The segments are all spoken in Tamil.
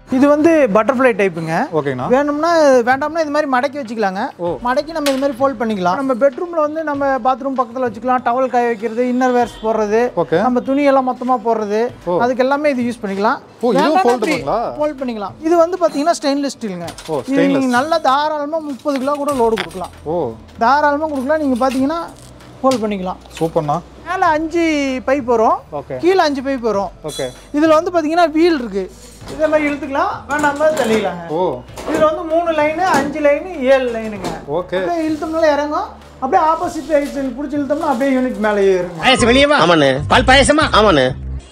இது வந்து பட்டர்ஃப்ளை டைப்புங்க ஓகேங்கண்ணா வேணும்னா வேண்டாம்னா இது மாதிரி மடக்கி வச்சுக்கலாங்க மடக்கி நம்ம இது மாதிரி ஃபோல்ட் பண்ணிக்கலாம் நம்ம பெட்ரூம்ல வந்து நம்ம பாத்ரூம் பக்கத்துல வச்சுக்கலாம் டவல் காய வைக்கிறது இன்னர் வேர்ஸ் போடுறது ஓகே நம்ம துணி எல்லாம் மொத்தமா போடுறது அதுக்கு எல்லாமே இது யூஸ் பண்ணிக்கலாம் ஓ, இதுவும் foldable-ங்களா? ஃபோல்ட் பண்ணிக்கலாம் இது வந்து பாத்தீங்கன்னா ஸ்டெயின்லெஸ் ஸ்டீலுங்க ஓ, இது நீங்க நல்லா தாராளமா முப்பது கிலோ கூட லோடு கொடுக்கலாம் ஓ தாராளமா கொடுக்கலாம் நீங்க பாத்தீங்கன்னா ஃபோல்ட் பண்ணிக்கலாம் சூப்பர்ண்ணா மேலே அஞ்சு பைப் வரும் ஓகே கீழே அஞ்சு பைப் வரும் ஓகே இதில் வந்து பார்த்தீங்கன்னா வீல் இருக்கு இதே மாதிரி இழுத்துக்கலாம் வேண்டாம் மாதிரி தள்ளிக்கலாங்க ஓ இதில் வந்து மூணு லைனு அஞ்சு லைனு ஏழு லைனுங்க ஓகே அப்படியே இழுத்தோம்னால இறங்கும் அப்படியே ஆப்போசிட் சைடு பிடிச்சி இழுத்தோம்னா அப்படியே யூனிட் மேலே ஏறுங்க பாயசம் வெளியவா ஆமாண்ணே பால் பாயசமா ஆமாண்ணே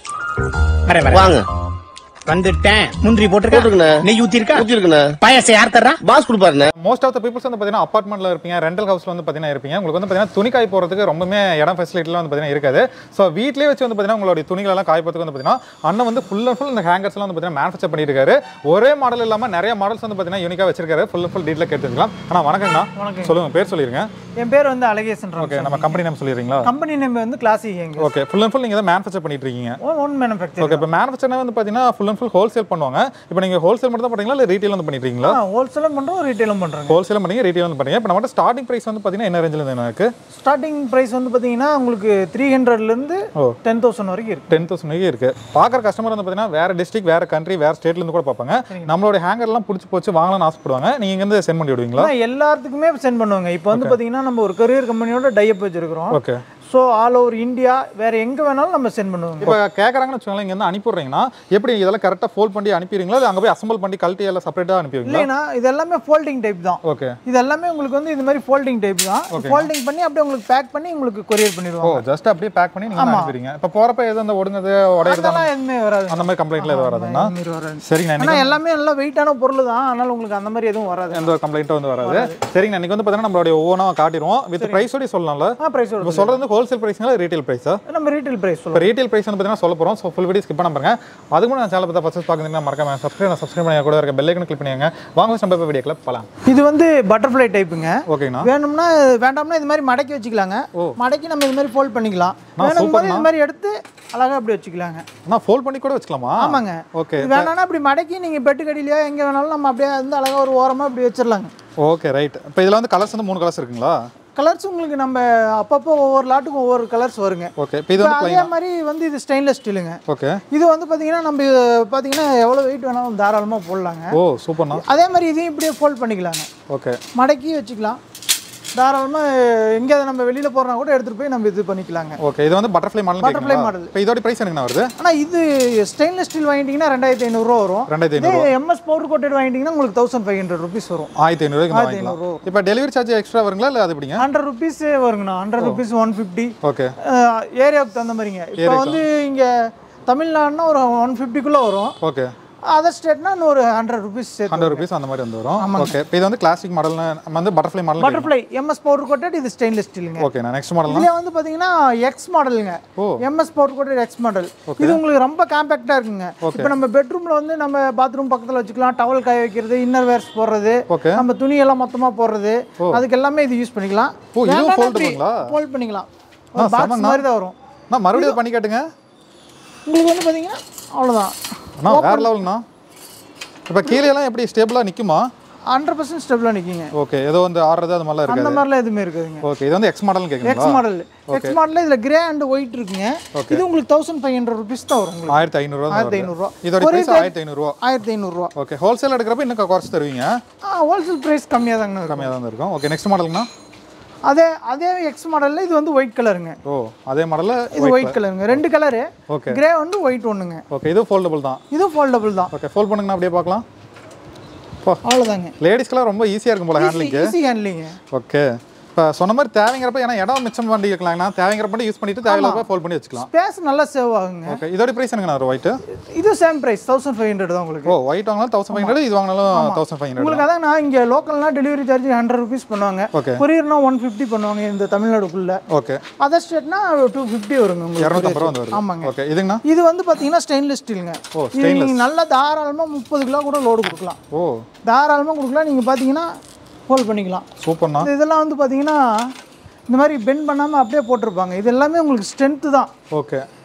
வர வர வாங்க வந்துட்டேன் முந்திரி போட்டிருக்கண்ணே. போட்டிருக்கா நெய் ஊத்திருக்கா ஊத்திருக்குண்ணே பாயசம் யார் தர்றா பாஸ் கொடுப்பாருண்ணே மோஸ்ட் ஆஃப் த பீப்புள்ஸ் வந்து பார்த்தீங்கன்னா அப்பார்ட்மெண்ட்ல இருப்பீங்க ரெண்டல் ஹவுஸ்ல வந்து பார்த்தீங்கன்னா இருப்பீங்க உங்களுக்கு வந்து பார்த்தீங்கன்னா துணி காய் போகிறதுக்கு ரொம்பவே இடம் ஃபெசிலிட்டிலாம் வந்து பார்த்தீங்கன்னா இருக்காது ஸோ வீட்லேயே வச்சு வந்து பார்த்தீங்கன்னா உங்களுடைய துணிகளெல்லாம் காய போகிறதுக்கு வந்து பார்த்தீங்கன்னா அண்ணன் வந்து ஃபுல் அண்ட் ஃபுல் இந்த ஹேங்கர்ஸ்லாம் வந்து பார்த்தீங்கன்னா மேனுஃபேக்சர் பண்ணியிருக்காரு ஒரே மாடல் இல்லாமல் நிறைய மாடல்ஸ் வந்து பார்த்தீங்கன்னா யூனிக்காக வச்சிருக்காரு ஃபுல் அண்ட் ஃபுல் டீட்டில் கேட்டுக்கலாம் ஆனால் வணக்கங்கண்ணா வணக்கம். சொல்லுங்க பேர் சொல்லிருங்க என் பேர் வந்து அழகேசன் ஓகே நம்ம கம்பெனி நேம் சொல்லிடுறீங்களா கம்பெனி நேம் வந்து கிளாசி எங்க ஓகே ஃபுல் அண்ட் ஃபுல் நீங்கள் தான் மேனுஃபேக்சர் பண்ணிட்டு இருக்கீங்க ஒன் மேனுஃபேக்சர் ஓகே இப்போ மேனுஃபேக்சர் வந்து பார்த்தீங்கன்னா ஃபுல் அண்ட் ஃபுல் ஹோல்சேல் பண்ணுவாங்க இப்போ நீங்கள் ஹோல்சேல் மட்டும் தான் பண்ணுறீங்களா இல்லை ரீட்டெயில் வந்து பண்ணிட்டு இருக்கீங்களா ஹோல்சேலும் பண்ணுறோம் ரீட்டெயிலும் பண்ணுறோங்க ஹோல்சேலும் பண்ணீங்க ரீட்டெயில் வந்து பண்ணீங்க இப்போ நம்ம ஸ்டார்டிங் ப்ரைஸ் வந்து பார்த்தீங்கன்னா என்ன ரேஞ்சில் இருந்து இருக்கு ஸ்டார்டிங் ப்ரைஸ் வந்து பார்த்தீங்கன்னா உங்களுக்கு த்ரீ ஹண்ட்ரட்லேருந்து ஓ. டென் தௌசண்ட் வரைக்கும் இருக்கு டென் தௌசண்ட் இருக்கு பார்க்குற கஸ்டமர் வந்து பார்த்தீங்கன்னா வேற டிஸ்ட்ரிக்ட் வேற கண்ட்ரி வேற ஸ்டேட்ல இருந்து கூட பார்ப்பாங்க நம்மளோட ஹேங்கர்லாம் பிடிச்சி போச்சு வாங்கலாம்னு ஆசைப்படுவாங்க நீங்க இங்க இருந்து சென்ட் பண்ணி விடுவீங்களா ஆனா எல்லாத்துக்குமே சென்ட் பண்ணுவாங்க இப்போ வந்து பார்த்தீங்கன்னா நம்ம ஒரு கரியர் கம்பெனியோட டைப் வச்சிருக்கிறோம் okay so all over India வேற எங்க வேணாலும் நம்ம சென்ட் பண்ணுவாங்க இப்போ கேட்குறாங்கன்னு வச்சுக்கோங்களேன் இங்க இருந்து அனுப்பிடுறீங்கன்னா எப்படி இதெல்லாம் கரெக்டாக ஃபோல்ட் பண்ணி அனுப்பிடுவீங்களா இல்லை அங்கே போய் அசம்பிள் பண்ணி கழட்டி எல்லாம் செப்பரேட்டாக அனுப்பிடுவீங்களா இல்லைன்னா இது எல்லாமே ஃபோல்டிங் டைப் தான் ஓகே இது எல்லாமே உங்களுக்கு வந்து இது மாதிரி ஃபோல்டிங் டைப் தான் ஃபோல்டிங் பண்ணி அப்படியே உங்களுக்கு பேக் பண்ணி உங்களுக்கு கொரியர் ஓ பண்ணிடுவாங்க ஜஸ்ட் அப்படியே பேக் பண்ணி நீங்க அனுப்பிடுறீங்க இப்போ போறப்ப எது அந்த ஒடுங்குது உடையுறது அதெல்லாம் எதுவுமே வராது அந்த மாதிரி கம்ப்ளைண்ட்ல எதுவும் வராதுங்களா இந்த மாதிரி வராது சரிங்கண்ணா ஆனா இன்னைக்கு எல்லாமே நல்லா வெயிட்டான பொருள் தான் அதனால உங்களுக்கு அந்த மாதிரி எதுவும் வராது எந்த ஒரு கம்ப்ளைண்ட்டும் வந்து வராது சரிங்கண்ணா இன்னைக்கு வந்து பார்த்தீங்கன்னா நம்மளுடைய ஒவ்வொன்றா காட்டிடுவோம் வித் ப்ரைஸோடய சொல்லலாம்ல ஆ ப்ரைஸ் இப்போ சொல்றது ஹோல்சேல் ப்ரைஸுங்களா ரீட்டைல் ப்ரைஸா நம்ம ரீட்டைல் ப்ரைஸ் இப்போ சொல்லுவோம் ரீட்டைல் ப்ரைஸ் வந்து பார்த்தீங்கன்னா சொல்ல போகிறோம் ஸோ ஃபுல் வீடியோ ஸ்கிப் பண்ண பாருங்க அதுக்கு முன்னாடி சேனல் பார்த்தா ஃபஸ்ட் பார்க்குறீங்கன்னா மறக்காம சப்ஸ்கிரைப் சப்ஸ்கிரைப் பண்ணி கூட இருக்க பெல் ஐக்கன் கிளிக் பண்ணிங்க வாங்க நம்ம இப்போ வீடியோக்குள்ள போகலாம் இது வந்து பட்டர்ஃப்ளை டைப்புங்க ஓகேண்ணா வேணும்னா வேண்டாம்னா இது மாதிரி மடக்கி வச்சுக்கலாங்க மடக்கி நம்ம இது மாதிரி ஃபோல்ட் பண்ணிக்கலாம் நான் வேணும் போது சூப்பர்ண்ணா. இது மாதிரி எடுத்து அழகா அப்படி வச்சுக்கலாங்க அண்ணா ஃபோல்ட் பண்ணி கூட வச்சுக்கலாமா ஆமாங்க ஓகே இது வேணாம்னா அப்படி மடக்கி நீங்க பெட்டு கடியிலயோ எங்க வேணாலும் நம்ம அப்படியே வந்து அழகா ஒரு ஓரமா அப்படி வச்சிடலாங்க ஓகே ரைட் இப்போ இதில் வந்து கலர்ஸ் வந்து மூணு கலர்ஸ் இருக்குங்களா கலர்ஸ் உங்களுக்கு நம்ம அப்பப்போ ஒவ்வொரு லாட்டுக்கும் ஒவ்வொரு கலர்ஸ் வருங்க ஓகே இப்போ இது இப்ப வந்து அதே மாதிரி வந்து இது ஸ்டெயின்லெஸ் ஸ்டீலுங்க ஓகே இது வந்து பார்த்தீங்கன்னா நம்ம பார்த்தீங்கன்னா எவ்வளோ வெயிட் வேணாலும் தாராளமாக போடலாங்க ஓ சூப்பர்ண்ணா அதே மாதிரி இதையும் இப்படியே ஃபோல்ட் பண்ணிக்கலாங்க ஓகே மடக்கி வச்சுக்கலாம் தாராளமாக எங்கே நம்ம வெளியில் போகிறனா கூட எடுத்துகிட்டு போய் நம்ம இது பண்ணிக்கலாங்க ஓகே இது வந்து பட்டர்ஃப்ளை மாடல் Butterfly model. இப்போ இதோட ப்ரைஸ் என்னங்கண்ணா வருது ஆனால் இது ஸ்டெயின்லெஸ் ஸ்டீல் வாங்கிட்டீங்கன்னா ரெண்டாயிரத்தி ஐநூறுரூவா வரும் ரெண்டாயிரத்தி இதே ஐநூறு எம்எஸ் பவுடர் கோட்டட் வாங்கிட்டீங்கன்னா உங்களுக்கு தௌசண்ட் ஃபைவ் ஹண்ட்ரட் ருபீஸ் வரும் ஆயிரத்தி ஐநூறுக்கு ஆயிரத்தி வாங்கிக்கலாம் இப்போ டெலிவரி சார்ஜ் எக்ஸ்ட்ரா வருங்களா இல்லை அது எப்படிங்க ஹண்ட்ரட் ருபீஸ் வருங்கண்ணா hundred rupees one fifty okay ஏரியாவுக்கு தகுந்த மாதிரிங்க இப்போ வந்து இங்கே தமிழ்நாடுனா ஒரு ஒன் ஃபிஃப்டிக்குள்ளே வரும் ஓகே அதர் ஸ்டேட்னா இன்னொரு ஹண்ட்ரட் ருபீஸ் சேர்த்து ஹண்ட்ரட் ருபீஸ் அந்த மாதிரி வந்து வரும் ஓகே இப்போ இது வந்து கிளாசிக் மாடல்னு நம்ம வந்து butterfly model butterfly MS powder coated இது ஸ்டெயின்லெஸ் ஸ்டீலுங்க ஓகே நான் நெக்ஸ்ட் மாடல்னா இதுல வந்து பாத்தீங்கன்னா எக்ஸ் மாடலுங்க ஓ. MS powder coated X model இது உங்களுக்கு ரொம்ப காம்பாக்டா இருக்குங்க இப்போ நம்ம பெட்ரூம்ல வந்து நம்ம பாத்ரூம் பக்கத்துல வச்சுக்கலாம் டவல் காய வைக்கிறது இன்னர் வேர்ஸ் போடுறது ஓகே நம்ம துணி எல்லாம் மொத்தமா போடுறது அதுக்கு எல்லாமே இது யூஸ் பண்ணிக்கலாம் ஓ, இதுவும் foldable-ங்களா? ஃபோல்ட் பண்ணிக்கலாம் ஆ, ஒரு பாக்ஸ் செமங்கண்ணா. மாதிரி தான் வரும் நான் மறுபடியும் பண்ணி காட்டுங்க உங்களுக்கு வந்து பாத்தீங்கன்னா அவ்வளவுதான் அண்ணா வேற லெவல்ண்ணா இப்போ கீழே எல்லாம் எப்படி ஸ்டேபிளாக நிற்குமா ஹண்ட்ரட் பர்சன்ட் ஸ்டெப்ல நிற்கிங்க ஓகே ஏதோ வந்து ஆடுறது அது மாதிரிலாம் அந்த இருக்காது மாதிரிலாம் எதுவுமே இருக்குதுங்க ஓகே இது வந்து எக்ஸ் மாடல்னு எக்ஸ் கேட்குறீங்களா மாடல் எக்ஸ் மாடலில் இதில் கிரே அண்ட் ஒயிட் இருக்குங்க இது உங்களுக்கு தௌசண்ட் ஃபைவ் ஹண்ட்ரட் ருபீஸ் தான் வரும் உங்களுக்கு ஆயிரத்தி ஐநூறுரூவா ஆயிரத்தி ஐநூறுரூவா இதோட ப்ரைஸ் ஆயிரத்தி ஐநூறுரூவா ஆயிரத்தி ஐநூறுரூவா ஓகே ஹோல்சேல் எடுக்கிறப்ப இன்னும் குறைச்சி தருவீங்க ஹோல்சேல் ப்ரைஸ் கம்மியாக தாங்க இருக்கும் கம்மியாக தான் இருக்கும் ஓகே நெக்ஸ்ட் மாடல்னா அதே அதே எக்ஸ் மாடலில் இது வந்து ஒயிட் கலருங்க ஓ அதே மாடலில் இது ஒயிட் கலருங்க ரெண்டு கலரு ஓகே கிரே ஒன்று ஒயிட் ஒன்றுங்க ஓகே இது ஃபோல்டபுள் தான் இதுவும் ஃபோல்டபுள் தான் ஓகே ஃபோல்ட் பண்ணுங்கண்ணா அப்படியே பார்க்கலாம் அவ்வளோதாங்க லேடிஸ்க்கெல்லாம் ரொம்ப ஈஸியாக இருக்கும் போல ஹேண்ட்லிங்க்கு ஈஸி ஹேண்ட்லிங்க ஓகே இப்போ சொன்ன மாதிரி தேவைங்கிறப்ப ஏன்னா இடம் மிச்சம் பண்ணி வைக்கலாம்னா தேவைங்கிறப்ப மட்டும் யூஸ் பண்ணிட்டு தேவையில்லாத ஃபோல்ட் பண்ணி வச்சுக்கலாம் ஸ்பேஸ் நல்லா சேவ் ஆகுங்க ஓகே இதோட ப்ரைஸ் என்னங்கண்ணா ஒரு ஒயிட்டு இது same price thousand five hundred தான் உங்களுக்கு ஓ ஒயிட் வாங்கினாலும் தௌசண்ட் ஃபைவ் ஹண்ட்ரட் இது வாங்கினாலும் தௌசண்ட் ஃபைவ் ஹண்ட்ரட் உங்களுக்கு அதான் நான் இங்கே லோக்கல்னா டெலிவரி சார்ஜ் ஹண்ட்ரட் ருபீஸ் பண்ணுவாங்க ஓகே கொரியர்னா ஒன் ஃபிஃப்டி பண்ணுவாங்க இந்த தமிழ்நாடுக்குள்ள ஓகே அதர் ஸ்டேட்னா டூ ஃபிஃப்டி வருங்க உங்களுக்கு இரநூத்தம்பது ரூபா வந்து வருது ஆமாங்க ஓகே இதுங்கண்ணா இது வந்து பார்த்தீங்கன்னா ஸ்டெயின்லெஸ் ஸ்டீலுங்க ஓ இது நீங்கள் நல்லா தாராளமாக முப்பது கிலோ கூட லோடு கொடுக்கலாம் ஓ தாராளமாக கொடுக்கலாம் நீங்கள் பார்த்தீங்கன்னா ஹோல்ட் பண்ணிக்கலாம் சூப்பர்ண்ணா இந்த இதெல்லாம் வந்து பார்த்தீங்கன்னா இந்த மாதிரி பெண்ட் பண்ணாமல் அப்படியே போட்டிருப்பாங்க இது எல்லாமே உங்களுக்கு ஸ்ட்ரென்த்து தான் ஓகே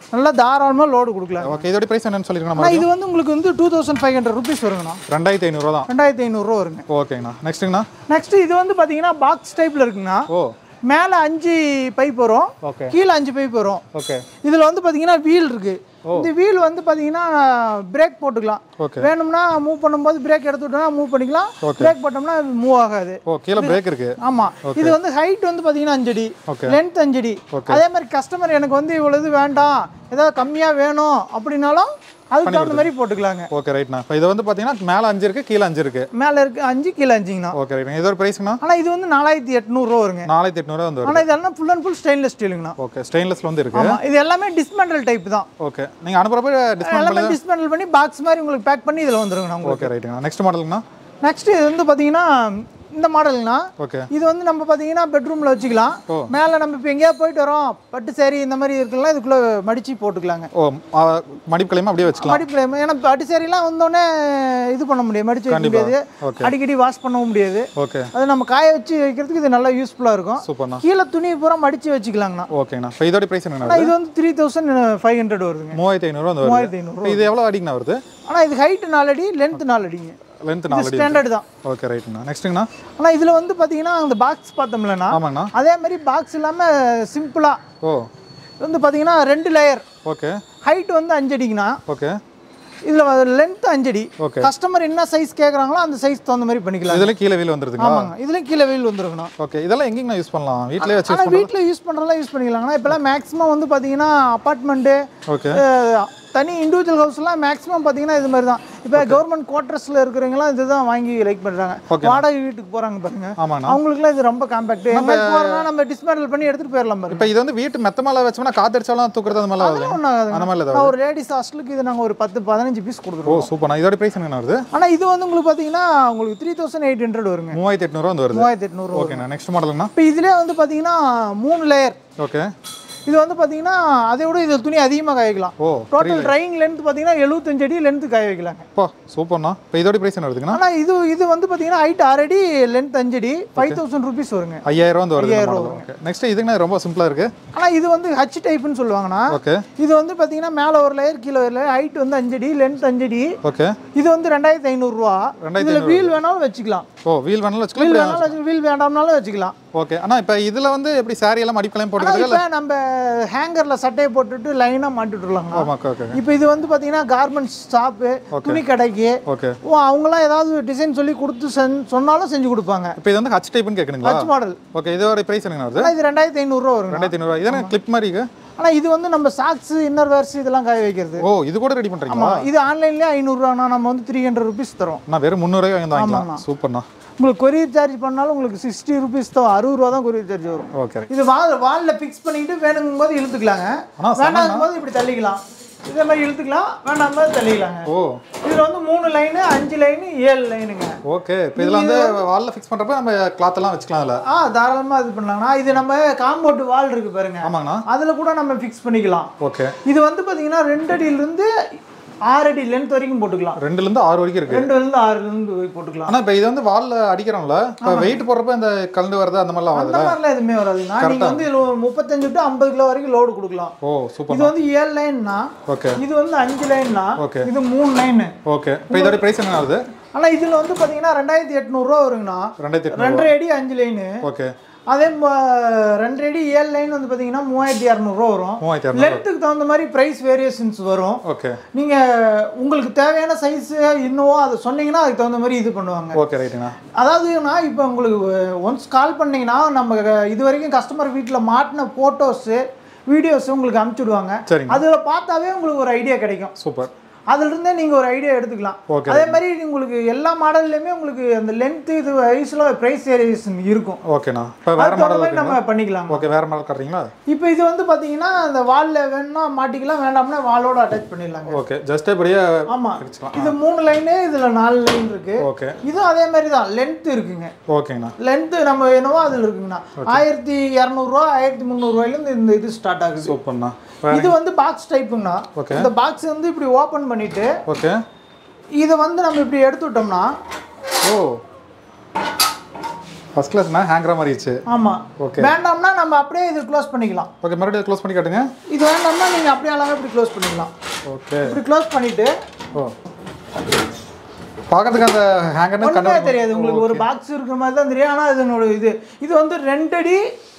நல்லா தாராளமாக லோடு கொடுக்கலாம் ஓகே இதோட பிரைஸ் என்னன்னு சொல்லிருக்கோம் ஆனால் இது வந்து உங்களுக்கு வந்து two thousand five hundred rupees வருங்கண்ணா ரெண்டாயிரத்தி ஐநூறுரூவா தான் ரெண்டாயிரத்தி ஐநூறுரூவா வருங்க ஓகேங்கண்ணா நெக்ஸ்ட்டுங்கண்ணா நெக்ஸ்ட் இது வந்து பார்த்தீங்கன்னா பாக்ஸ் டைப்பில் இருக்குங்கண்ணா ஓ மேலே அஞ்சு பைப் வரும் ஓகே கீழே அஞ்சு பைப் வரும் ஓகே இதில் வந்து பார்த்தீங்கன்னா வீல் இருக்கு இந்த வீல் வந்து பார்த்தீங்கன்னா பிரேக் போட்டுக்கலாம் ஓகே வேணும்னா மூவ் பண்ணும்போது பிரேக் எடுத்துட்டோம்னா மூவ் பண்ணிக்கலாம் பிரேக் போட்டோம்னா மூவ் ஆகாது ஓ கீழே பிரேக் இருக்கு ஆமா இது வந்து ஹைட் வந்து பாத்தீங்கன்னா அஞ்சடி Okay. லென்த் அஞ்சடி அதே மாதிரி கஸ்டமர் எனக்கு வந்து இவ்வளவு இது வேண்டாம் ஏதாவது கம்மியா வேணும் அப்படின்னாலும் அதுக்கு தகுந்த மாதிரி போட்டுக்கலாங்க ஓகே ரைட்ண்ணா இப்போ இது வந்து பார்த்தீங்கன்னா மேலே அஞ்சு இருக்கு கீழே அஞ்சு இருக்கு மேல இருக்கு அஞ்சு கீழே அஞ்சுங்கண்ணா ஓகே ரைட் இதோட பிரைஸ்ங்கண்ணா ஆனா இது வந்து நாலாயிரத்தி எட்நூறுரூவா வருங்க நாலாயிரத்தி எட்நூறுவா வந்து வருது ஆனா இதெல்லாம் ஃபுல் அண்ட் ஃபுல் ஸ்டெயின்லெஸ் ஸ்டீலுங்கண்ணா ஓகே ஸ்டெயின்லெஸ்ல வந்து இருக்கு ஆமா இது எல்லாமே டிஸ்மெண்டல் டைப் தான் ஓகே நீங்கள் அனுப்புறப்ப டிஸ்கவுண்ட் எல்லாமே டிஸ்மெண்டல் பண்ணி பாக்ஸ் மாதிரி உங்களுக்கு பேக் பண்ணி இதுல வந்துருங்கண்ணா உங்களுக்கு ஓகே ரைட்டுங்கண்ணா நெக்ஸ்ட் மாடலுங்கண்ணா நெக்ஸ்ட் இது வந்து பாத்தீங்கன்னா இந்த மாடலுங்கண்ணா ஓகே இது வந்து நம்ம பார்த்தீங்கன்னா பெட்ரூமில் வச்சுக்கலாம் ஓ. மேலே நம்ம இப்போ எங்கேயா போயிட்டு வரோம் பட்டு சேரி இந்த மாதிரி இருக்குல்லாம் இதுக்குள்ளே மடிச்சு போட்டுக்கலாங்க ஓ ஆ, மடிப்பு கலையுமா அப்படியே வச்சுக்கலாம் மடிப்பு ஏன்னா பட்டு சேரிலாம் வந்தோடனே இது பண்ண முடியாது மடிச்சு வைக்க கண்டிப்பா. முடியாது ஓகே அடிக்கடி வாஷ் பண்ணவும் முடியாது ஓகே அது நம்ம காய வச்சு வைக்கிறதுக்கு இது நல்லா யூஸ்ஃபுல்லாக இருக்கும் சூப்பர்ண்ணா கீழே துணி பூரா மடிச்சு வச்சுக்கலாங்கண்ணா ஓகேண்ணா இப்போ இதோட பிரைஸ் என்னண்ணா ஆனால் இது வந்து த்ரீ தௌசண்ட் ஃபைவ் ஹண்ட்ரட் வருதுங்க மூவாயிரத்தி ஐநூறுவா வந்து வருது மூவாயிரத்தி ஐநூறு இப்போ இது எவ்வளோ அடிங்கண்ணா வருது ஆனால் இது ஹைட் நாலடி லென்த் நாலடிங்க லென்த் இது நாலு அடி ஸ்டாண்டர்ட் தான் ஓகே ரைட்டுண்ணா நெக்ஸ்ட்டுங்கண்ணா ஆனால் இதில் வந்து பார்த்தீங்கன்னா அந்த பாக்ஸ் பார்த்தோம்லண்ணா ஆமாங்கண்ணா அதே மாதிரி பாக்ஸ் இல்லாமல் சிம்பிளாக ஓ வந்து பார்த்தீங்கன்னா ரெண்டு லேயர் ஓகே ஹைட் வந்து அஞ்சு அடிங்கண்ணா ஓகே இதில் லென்த் அஞ்சடி Okay. கஸ்டமர் என்ன சைஸ் கேட்குறாங்களோ அந்த சைஸ் தகுந்த மாதிரி பண்ணிக்கலாம் இதுல கீழே வீல் வந்துருதுங்களா ஆமாங்க இதுல கீழே வெயில் வந்துருங்கண்ணா ஓகே இதெல்லாம் எங்கேங்கண்ணா யூஸ் பண்ணலாம் வீட்லயே வச்சு ஆனால் வீட்டில் யூஸ் பண்ணுறதெல்லாம் யூஸ் பண்ணிக்கலாங்கண்ணா இப்போலாம் மேக்ஸிமம் வந்து பார்த்தீங்கன்னா அப்பார்ட்மெண்ட்டு ஓகே தனி இண்டிவிஜுவல் ஹவுஸ்லாம் மேக்ஸிமம் பார்த்தீங்கன்னா இது மாதிரி தான் இப்போ கவர்மெண்ட் குவார்ட்டர்ஸில் இருக்கிறவங்களாம் இதுதான் வாங்கி லைக் பண்ணுறாங்க வாடகை வீட்டுக்கு போகிறாங்க பாருங்க ஆமாண்ணா அவங்களுக்குலாம் இது ரொம்ப காம்பேக்ட் எங்கே போகிறோம்னா நம்ம டிஸ்மேண்டில் பண்ணி எடுத்துகிட்டு போயிடலாம் பாருங்க இப்போ இது வந்து வீட்டு மெத்த மேலே வச்சோம்னா காத்தடிச்சாலும் தூக்குறது அந்த மாதிரி ஆகுது ஒன்றும் ஆகாதுங்க அந்த மாதிரி நான் ஒரு லேடிஸ் ஹாஸ்டலுக்கு இது நாங்கள் ஒரு பத்து பதினஞ்சு பீஸ் ஓ கொடுத்துருவோம் சூப்பர்ண்ணா இதோட பிரைஸ் என்னண்ணா வருது ஆனால் இது வந்து உங்களுக்கு பார்த்தீங்கன்னா உங்களுக்கு த்ரீ தௌசண்ட் எயிட் ஹண்ட்ரட் வருங்க மூவாயிரத்தி எட்நூறுவா வந்து வருது மூவாயிரத்தி எட்நூறு ஓகேண்ணா நெக்ஸ்ட் மாடலுங்கண்ணா இப்போ இதுலேயே வந்து பார்த்தீங்கன்னா மூணு லேயர் ஓகே இது வந்து பார்த்தீங்கன்னா அதை விட இது துணி அதிகமாக காய வைக்கலாம் ஓ டோட்டல் ட்ரையிங் லென்த் பார்த்தீங்கன்னா எழுபத்தஞ்சு அடி லென்த் காய வைக்கலாங்க அப்பா சூப்பர்ண்ணா இப்போ இதோட பிரைஸ் என்ன வருதுங்கண்ணா ஆனால் இது இது வந்து பார்த்தீங்கன்னா ஹைட் ஆல்ரெடி லென்த் அஞ்சடி ஃபைவ் தௌசண்ட் ருபீஸ் வருங்க ஐயாயிரம் ரூபா வந்து வருது ஓகே நெக்ஸ்ட் இதுங்கண்ணா ரொம்ப சிம்பிளா இருக்கு ஆனால் இது வந்து ஹச் டைப்னு சொல்லுவாங்கண்ணா ஓகே இது வந்து பார்த்தீங்கன்னா மேலே ஒரு லேயர் கீழே ஒரு லேயர் ஹைட் வந்து அஞ்சடி லென்த் அஞ்சடி ஓகே இது வந்து ரெண்டாயிரத்தி ஐநூறுரூவா ரெண்டாயிரத்தி இதில் வீல் வேணாலும் வச்சுக்கலாம் ஓ வீல் வேணாலும் வீல் வச்சுக்கலாம் வேணாலும் வச்சு வீல் வேண்டாம்னாலும் வச்சுக்கலாம் ஓகே அண்ணா இப்போ இதுல வந்து எப்படி saree எல்லாம் மடிப்பெல்லாம் ஆனால் போட்டுக்கிறது இப்போ நம்ம ஹேங்கரில் சட்டையை போட்டுட்டு லைனாக மாட்டிட்டுலாங்க ஆமா ஓகே ஓகே இப்போ இது வந்து பார்த்தீங்கன்னா கார்மெண்ட்ஸ் ஷாப்பு துணி கடைக்கு ஓகே ஓ அவங்களாம் ஏதாவது டிசைன் சொல்லி கொடுத்து சென்- சொன்னாலும் செஞ்சு கொடுப்பாங்க இப்போ இது வந்து ஹச் டைப்னு கேட்குறீங்களா டச் மாடல் ஓகே இதோட பிரைஸ் என்னங்க வருது ஆனால் இது ரெண்டாயிரத்தி ஐநூறுரூவா வருங்க ரெண்டாயிரத்தி ஐநூறுவா இதென்ன கிளிப் மாதிரி இருக்கு ஆனால் இது வந்து நம்ம சாக்ஸ் இன்னர் வேர்ஸ் இதெல்லாம் காய வைக்கிறது ஓ இது கூட ரெடி பண்றீங்களா இது ஆன்லைன்லேயே ஐநூறுரூவாண்ணா நம்ம வந்து த்ரீ ஹண்ட்ரட் ருபீஸ் தரோம் நான் வெறும் முந்நூறுவாய் வாங்கி வாங்கிக்கலாம் சூப்பர்ண்ணா உங்களுக்கு கொரியர் சார்ஜ் பண்ணாலும் உங்களுக்கு சிக்ஸ்டி ருபீஸ் தான் அறுபது ரூபா தான் கொரியர் சார்ஜ் வரும் ஓகே இது வால் வாலில் ஃபிக்ஸ் பண்ணிக்கிட்டு வேணுங்கும் போது இழுத்துக்கலாங்க ஆனா வேண்டாங்கும் போது இப்படி தள்ளிக்கலாம் இதே மாதிரி இழுத்துக்கலாம் வேண்டாம் போது தள்ளிக்கலாங்க ஓ இதில் வந்து மூணு லைனு அஞ்சு லைனு ஏழு லைனுங்க ஓகே இப்போ இதில் வந்து வாலில் ஃபிக்ஸ் பண்ணுறப்ப நம்ம கிளாத் எல்லாம் வச்சுக்கலாம் அதில் ஆ தாராளமாக இது பண்ணலாங்கண்ணா இது நம்ம காம்பவுண்ட் வால் இருக்கு பாருங்க ஆமாங்கண்ணா அதில் கூட நம்ம ஃபிக்ஸ் பண்ணிக்கலாம் ஓகே இது வந்து பார்த்தீங்கன்னா ரெண்டு அடியிலிருந்து ஆறு அடி லென்த் வரைக்கும் போட்டுக்கலாம் ரெண்டுலேருந்து ஆறு வரைக்கும் இருக்கு ரெண்டுலேருந்து ஆறுலேருந்து போட்டுக்கலாம் ஆனால் இப்போ இது வந்து வாலில் அடிக்கிறோம்ல இப்போ வெயிட் போடுறப்ப இந்த கலந்து வருது அந்த மாதிரிலாம் அந்த ஆகுதுல்ல மாதிரிலாம் எதுவுமே வராதுண்ணா நீங்கள் வந்து இதில் ஒரு முப்பத்தஞ்சு டு ஐம்பது கிலோ வரைக்கும் லோடு கொடுக்கலாம் ஓ இது சூப்பர் வந்து ஏழு லைன்னா ஓகே இது வந்து அஞ்சு லைன்னா Okay. இது மூணு லைனு ஓகே இப்போ இதோட ப்ரைஸ் என்ன ஆகுது ஆனால் இதில் வந்து பார்த்தீங்கன்னா ரெண்டாயிரத்தி எட்நூறுரூவா வருங்கண்ணா ரெண்டாயிரத்தி எட்நூறு ரெண்டரை அடி அஞ்சு லைனு ஓகே அதே ம- ரெண்டரை அடி ஏழு லைன் வந்து பார்த்தீங்கன்னா மூவாயிரத்தி இரநூறுவா வரும் மூவாயிரத்தி இரநூறு லென்த்துக்கு தகுந்த மாதிரி ப்ரைஸ் வேரியேஷன்ஸ் வரும் ஓகே நீங்கள் உங்களுக்கு தேவையான சைஸு இன்னவோ அதை சொன்னீங்கன்னா அதுக்கு தகுந்த மாதிரி இது பண்ணுவாங்க ஓகே ரைட்டுண்ணா அதாவதுண்ணா இப்போ உங்களுக்கு ஒன்ஸ் கால் பண்ணீங்கன்னா நம்ம இது வரைக்கும் கஸ்டமர் வீட்டில் மாட்டின ஃபோட்டோஸு வீடியோஸ் உங்களுக்கு அனுப்பிச்சுடுவாங்க சரிங்க அதில் பார்த்தாவே உங்களுக்கு ஒரு ஐடியா கிடைக்கும் சூப்பர் அதிலிருந்தே நீங்கள் ஒரு ஐடியா எடுத்துக்கலாம் Okay. அதே மாதிரி உங்களுக்கு எல்லா மாடல்லையுமே உங்களுக்கு அந்த லென்த்து இது வயசில் ப்ரைஸ் வேரியேஷன் இருக்கும் ஓகேண்ணா இப்போ வேறு அதுக்கு தகுந்த மாடல் மாதிரி நம்ம பண்ணிக்கலாம் ஓகே வேறு மாடல் காட்டுறீங்களா இப்போ இது வந்து பார்த்தீங்கன்னா அந்த வாலில் வேணும்னா மாட்டிக்கலாம் வேண்டாம்னா வாலோட அட்டாச் பண்ணிடலாங்க ஓகே ஜஸ்ட் இப்படியே ஆமாம் அடிச்சுக்கலாம் இது மூணு லைனு இதில் நாலு லைன் இருக்கு ஓகே இதுவும் அதே மாதிரி தான் லென்த் இருக்குங்க ஓகேண்ணா லென்த்து நம்ம என்னவோ அதில் இருக்குங்கண்ணா ஆயிரத்தி இரநூறுவா ஆயிரத்தி முந்நூறுவாயிலேருந்து இந்த இது ஸ்டார்ட் ஆகுது சூப்பர்ண்ணா இது வந்து பாக்ஸ் டைப்புங்கண்ணா Okay. இந்த பாக்ஸ் வந்து இப்படி ஓப்பன் பண்ணிட்டு ஓகே இதை வந்து நம்ம இப்படி எடுத்து விட்டோம்னா ஓ ஃபர்ஸ்ட் கிளாஸ்னா ஹேங்கரா மாறிடுச்சு ஆமா Okay. வேண்டாம்னா நம்ம அப்படியே இது க்ளோஸ் பண்ணிக்கலாம் ஓகே மறுபடியும் க்ளோஸ் பண்ணி காட்டுங்க இது வேண்டாம்னா நீங்க அப்படியே அழகா இப்படி க்ளோஸ் பண்ணிக்கலாம் ஓகே இப்படி க்ளோஸ் பண்ணிட்டு ஓ பார்க்கறதுக்கு அந்த ஹேங்கர்னு ஒண்ணுமே கண்டு தெரியாது உங்களுக்கு ஒரு பாக்ஸ் இருக்கிற மாதிரி தான் தெரியும் ஆனா இது என்னோட இது இது வந்து ரெண்டு அடி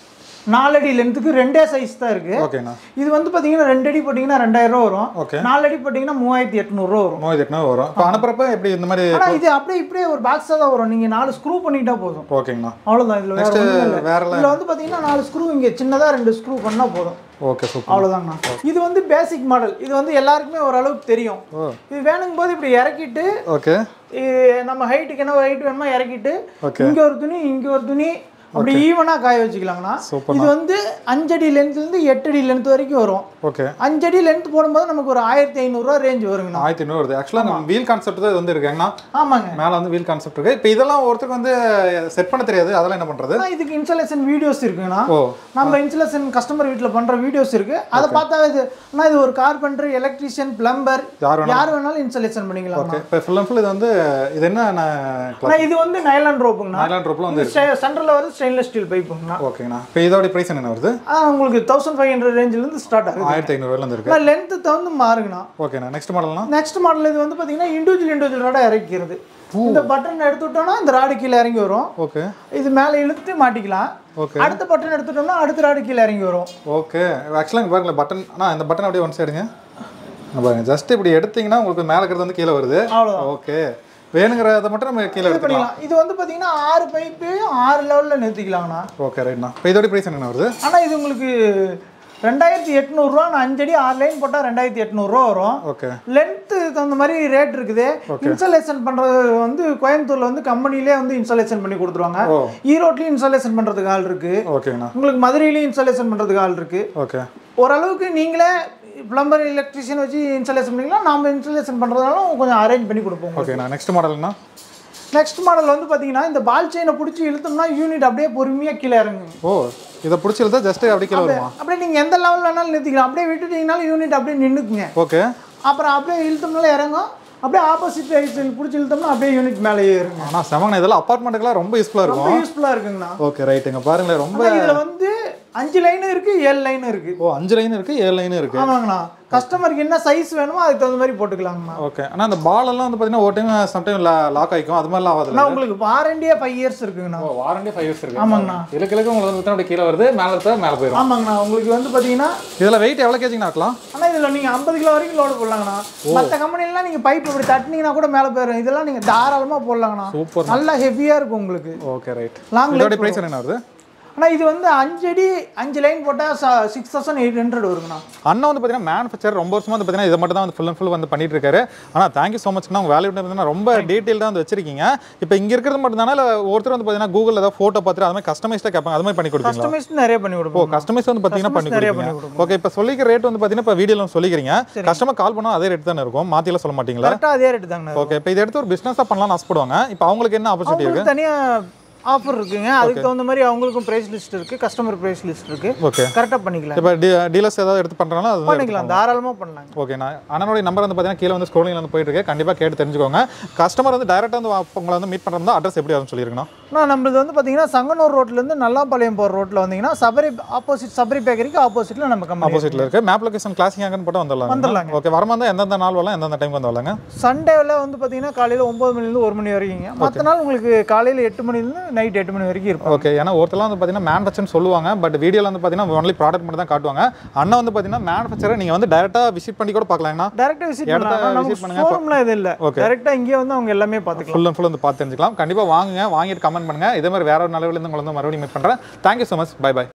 நாலடி லென்த்துக்கு ரெண்டே சைஸ் தான் இருக்கு ஓகேண்ணா இது வந்து பாத்தீங்கன்னா ரெண்டு அடி போட்டிங்கன்னா ரெண்டாயிரம் ரூபா வரும் ஓகே நாலு அடி போட்டிங்கன்னா மூவாயிரத்தி எட்நூறுரூவா வரும் மூவாயிரத்தி எட்நூறு வரும் இப்போ அனுப்புறப்ப எப்படி இந்த மாதிரி ஆனா இது அப்படியே இப்படியே ஒரு பாக்ஸாக தான் வரும் நீங்க நாலு ஸ்க்ரூ பண்ணிட்டா போதும் ஓகேங்கண்ணா அவ்வளவுதான் இதுல வேற Next, ஒண்ணுமே இல்ல. வேற இதுல வந்து பாத்தீங்கன்னா நாலு ஸ்க்ரூ இங்க சின்னதா ரெண்டு ஸ்க்ரூ பண்ணா போதும் ஓகே சூப்பர் அவ்வளவுதாங்கண்ணா இது வந்து பேசிக் மாடல் இது வந்து எல்லாருக்குமே ஓரளவுக்கு தெரியும் ஓ இது வேணுங்கும் போது இப்படி இறக்கிட்டு ஓகே இ- நம்ம ஹைட்டுக்கு என்ன ஹைட் வேணுமோ இறக்கிட்டு Okay. இங்க ஒரு துணி இங்க ஒரு துணி அப்படி ஈவனா காய வச்சுக்கலாங்கண்ணா Super இது வந்து அஞ்சடி லென்த்ல இருந்து எட்டடி லென்த் வரைக்கும் வரும் ஓகே அஞ்சடி லென்த் போடும்போது நமக்கு ஒரு ஆயிரத்தி ஐநூறுரூவா ரேஞ்ச் வருங்கண்ணா ஆயிரத்தி ஐநூறு வருது ஆக்சுவலாக நம்ம வீல் கான்செப்ட் தான் இது வந்து இருக்குங்கண்ணா ஆமாங்க மேலே வந்து வீல் கான்செப்ட் இருக்கு இப்போ இதெல்லாம் ஒருத்தருக்கு வந்து செட் பண்ண தெரியாது அதெல்லாம் என்ன பண்ணுறது ஆனா இதுக்கு இன்ஸ்டாலேஷன் வீடியோஸ் இருக்குங்கண்ணா ஓ நம்ம இன்ஸ்டாலேஷன் கஸ்டமர் வீட்டில் பண்ற வீடியோஸ் இருக்கு அதை பார்த்தா இது ஆனால் இது ஒரு கார்பெண்டர் எலக்ட்ரீஷியன் பிளம்பர் யார் வேணாலும் யார் வேணாலும் இன்ஸ்டாலேஷன் பண்ணிக்கலாம் ஓகே இப்போ ஃபுல் அண்ட் ஃபுல் இது வந்து இது என்ன ஆனா இது வந்து நைலான் ரோப்புங்கண்ணா நைலான் ரோப்பில் வந்து இருக்கு சென்டரில் வந்து ஸ்டெயின்லெஸ் ஸ்டீல் பைப்புங்கண்ணா ஓகேங்கண்ணா இப்போ இதோட ப்ரைஸ் என்ன வருது ஆ உங்களுக்கு தௌசண்ட் ஃபைவ் ஹண்ட்ரட் ரேஞ்சிலேருந்து ஸ்டார்ட் ஆகுது ஆயிரத்தி ஐநூறுலேருந்து இருக்கு ஆனால் லென்த்து தகுந்து மாறுங்கண்ணா ஓகேண்ணா நெக்ஸ்ட் மாடல்னா நெக்ஸ்ட் மாடல் இது வந்து பார்த்தீங்கன்னா இண்டிவிஜுவல் இண்டிவிஜுவல் ராடாக இறக்கிறது இந்த பட்டன் எடுத்து விட்டோம்னா இந்த ராடு கீழே இறங்கி வரும் ஓகே இது மேலே இழுத்து மாட்டிக்கலாம் ஓகே அடுத்த பட்டன் எடுத்துட்டோம்னா அடுத்த ராடு கீழே இறங்கி வரும் ஓகே ஆக்சுவலாக இங்கே பாருங்களேன் பட்டன் ஆனால் இந்த பட்டன் அப்படியே ஒன் சைடுங்க இங்க பாருங்க ஜஸ்ட் இப்படி எடுத்தீங்கன்னா உங்களுக்கு மேலே இருக்கிறது வந்து கீழே வருது அவ்வளோதான் ஓகே வேணுங்கிறத மட்டும் நம்ம கீழே இது எடுத்துக்கலாம் பண்ணிக்கலாம் இது வந்து பார்த்தீங்கன்னா ஆறு பைப்பு ஆறு லெவலில் நிறுத்திக்கலாங்கண்ணா ஓகே ரைட்ண்ணா இப்போ இதோட ப்ரைஸ் என்ன வருது ஆனால் இது உங்களுக்கு ரெண்டாயிரத்தி எட்நூறுரூவா நான் அஞ்சடி ஆறு லைன் போட்டால் ரெண்டாயிரத்தி எட்நூறுரூவா வரும் ஓகே லென்த்து தகுந்த மாதிரி ரேட் இருக்குது இன்ஸ்டாலேஷன் பண்ணுறது வந்து கோயம்புத்தூரில் வந்து கம்பெனிலே வந்து இன்ஸ்டாலேஷன் பண்ணி கொடுத்துருவாங்க ஓ ஈரோட்லேயும் இன்ஸ்டாலேஷன் பண்ணுறதுக்கு ஆள் இருக்குது ஓகேண்ணா உங்களுக்கு மதுரையிலையும் இன்ஸ்டாலேஷன் பண்ணுறதுக்கு ஆள் இருக்குது ஓகே ஓரளவுக்கு நீங்களே பிளம்பர் எலக்ட்ரிஷியன் வச்சு இன்ஸ்டாலேஷன் பண்ணிக்கலாம் நாம இன்ஸ்டாலேஷன் பண்ணுறதுனாலும் கொஞ்சம் அரேஞ்ச் பண்ணி கொடுப்போம் ஓகேண்ணா நெக்ஸ்ட் மாடல்னா நெக்ஸ்ட் மாடல் வந்து பார்த்தீங்கன்னா இந்த பால் செயினை பிடிச்சி இழுத்தோம்னா யூனிட் அப்படியே பொறுமையாக கீழே இறங்குங்க ஓ இதை பிடிச்சிருந்தா ஜஸ்ட் அப்படியே கீழே வருமா அப்படியே நீங்கள் எந்த லெவலில் வேணாலும் நிறுத்திக்கலாம் அப்படியே விட்டுட்டீங்கனாலும் யூனிட் அப்படியே நின்றுக்குங்க ஓகே அப்புறம் அப்படியே இழுத்தோம்னால இறங்கும் அப்படியே ஆப்போசிட் சைடு பிடிச்சி இழுத்தோம்னா அப்படியே யூனிட் மேலே ஏறுங்க ஆனால் செவன் இதெல்லாம் அப்பார்ட்மெண்ட்டுக்கெல்லாம் ரொம்ப யூஸ்ஃபுல்லாக ரொம்ப இருக்கும் யூஸ்ஃபுல்லாக இருக்குங்கண்ணா ஓகே ரைட்டுங்க பாருங்களேன் ரொம்ப ஆனா இதுல வந்து அஞ்சு லைன் இருக்கு ஏழு லைன் இருக்கு ஓ அஞ்சு லைன் இருக்கு ஏழு லைன் இருக்கு ஆமாங்கண்ணா கஸ்டமருக்கு என்ன சைஸ் வேணுமோ அதுக்கு தகுந்த மாதிரி போட்டுக்கலாங்கண்ணா ஓகே ஆனால் அந்த பால் எல்லாம் வந்து பார்த்தீங்கன்னா ஒரு டைம் சம்டைம் லாக் ஆகிக்கும் அது மாதிரிலாம் ஆகாதுல்ல ஆனா உங்களுக்கு வாரண்டியே ஃபைவ் இயர்ஸ் இருக்குங்கண்ணா ஓ வாரண்டி ஃபைவ் இயர்ஸ் இருக்கு ஆமாங்கண்ணா இலக்கு இலக்கு உங்களுக்கு வந்து அப்படி கீழே வருது மேலே இருந்தா மேலே போயிடும் ஆமாங்கண்ணா உங்களுக்கு வந்து பாத்தீங்கன்னா இதில் வெயிட் எவ்வளோ கேஜிங்க ஆக்கலாம் ஆனா இதுல நீங்க ஐம்பது கிலோ வரைக்கும் லோடு போடலாங்கண்ணா மற்ற கம்பெனிலாம் நீங்க பைப் இப்படி தட்டினீங்கன்னா கூட மேல போயிடும் இதெல்லாம் நீங்க தாராளமா போடலாங்கண்ணா சூப்பர் நல்லா ஹெவியா இருக்கும் உங்களுக்கு ஓகே ரைட் லாங் இதோட ப்ரைஸ் என்ன வருது ஆனா இது வந்து அஞ்சு அடி அஞ்சு லைன் போட்டா சிக்ஸ் தௌசண்ட் எயிட் ஹண்ட்ரட் வருங்கண்ணா அண்ணன் வந்து பார்த்தீங்கன்னா மேனுஃபேக்சர் ரொம்ப வருஷமா வந்து பார்த்தீங்கன்னா இதை மட்டும் தான் வந்து ஃபுல் அண்ட் ஃபுல் வந்து பண்ணிட்டு இருக்காரு ஆனால் தேங்க்யூ ஸோ மச்னா உங்கள் வேல்யூ பார்த்தீங்கன்னா ரொம்ப டீட்டெயில் தான் வந்து வச்சிருக்கீங்க இப்போ இங்கே இருக்கிறது மட்டும் தானே இல்லை ஒருத்தர் வந்து பார்த்தீங்கன்னா கூகுளில் ஏதாவது ஃபோட்டோ பார்த்துட்டு அது மாதிரி கஸ்டமைஸ்டாக கேட்பாங்க அது மாதிரி பண்ணி கொடுப்பீங்களா கஸ்டமைஸ் நிறைய பண்ணி ஓ கொடுப்போம் கஸ்டமைஸ் வந்து பார்த்தீங்கன்னா பண்ணி நிறைய கொடுப்பீங்க ஓகே இப்போ சொல்லிக்கிற ரேட் வந்து பார்த்தீங்கன்னா இப்போ வீடியோவில் சொல்லிக்கிறீங்க கஸ்டமர் கால் பண்ணால் அதே ரேட் தானே இருக்கும் மாற்றிலாம் சொல்ல மாட்டீங்களா கரெக்டாக அதே ரேட்டு தாங்கண்ணா ஓகே இப்போ இதை எடுத்து ஒரு பிஸ்னஸாக பண்ணலாம்னு ஆசைப்படுவாங்க இப்போ அவங்களுக்கு என்ன ஆப்பர்ச்சுனிட்டி இருக்கு அவங்களுக்கு தனியா ஆஃபர் இருக்குங்க அதுக்கு தகுந்த மாதிரி அவங்களுக்கும் பிரைஸ் லிஸ்ட் இருக்கு கஸ்டமர் பிரைஸ் லிஸ்ட் இருக்கு ஓகே கரெக்டாக பண்ணிக்கலாம் இப்போ டீலர்ஸ் ஏதாவது எடுத்து பண்ணுறாங்களா அது பண்ணிக்கலாம் தாராளமாக பண்ணலாங்க ஓகே நான் அண்ணனுடைய நம்பர் வந்து பார்த்தீங்கன்னா கீழே வந்து ஸ்க்ரோலிங் வந்து போயிட்டு இருக்கு கண்டிப்பாக கேட்டு தெரிஞ்சுக்கோங்க கஸ்டமர் வந்து டேரெக்டாக வந்து வா- உங்களை வந்து மீட் பண்ணுறதா அட்ரஸ் எப்படி வரும்னு சொல்லியிருக்கணும் நான் நம்மளது வந்து பார்த்தீங்கன்னா சங்கனூர் ரோட்லேருந்து நல்லாம்பாளையம் போகிற ரோட்டில் வந்தீங்கன்னா சபரி ஆப்போசிட் சபரி பேக்கரிக்கு ஆப்போசிட்டில் நம்ம கம்பெனி ஆப்போசிட்டில் இருக்கு மேப் லொகேஷன் கிளாசிங் ஆகன்னு போட்டு வந்துடலாம் வந்துடலாங்க. ஓகே வரமா இருந்தால் எந்தெந்த நாள் வரலாம் எந்தெந்த டைம் வந்து வரலாங்க சண்டேவில் வந்து பார்த்தீங்கன்னா காலையில் ஒம்பது மணிலேருந்து ஒரு மணி வரைக்குங்க மற்ற நாள் உங்களுக்கு காலையில் எட்டு மணிலேருந்து நைட் எட்டு மணி வரைக்கும் இருக்கும் ஓகே ஏன்னா ஒருத்தர்லாம் வந்து பார்த்தீங்கன்னா மேனுஃபேக்சர்னு சொல்லுவாங்க பட் வீடியோவில் வந்து பார்த்தீங்கன்னா ஒன்லி ப்ராடக்ட் மட்டும் தான் காட்டுவாங்க அண்ணன் வந்து பார்த்தீங்கன்னா மேனுஃபேக்சரை நீங்கள் வந்து டேரெக்டாக விசிட் பண்ணி கூட பார்க்கலாங்கண்ணா டேரெக்டாக விசிட் இடத்த பண்ணலாம் visit நமக்கு பண்ணுங்க. ஷோரூம்லாம் இது இல்லை Okay. டேரெக்டாக இங்கேயே வந்து அவங்க எல்லாமே பார்த்துக்கலாம் ஃபுல் அண்ட் ஃபுல் வந்து பார்த்து தெரிஞ்சுக்கலாம் கண்டிப்பாக வாங்குங்க வாங்கிட்டு கமெண்ட் பண்ணுங்க இதே மாதிரி வேற ஒரு நிலவில் இருந்து உங்களை வந்து மறுபடியும் மீட் பண்ணுறேன் thank you so much bye by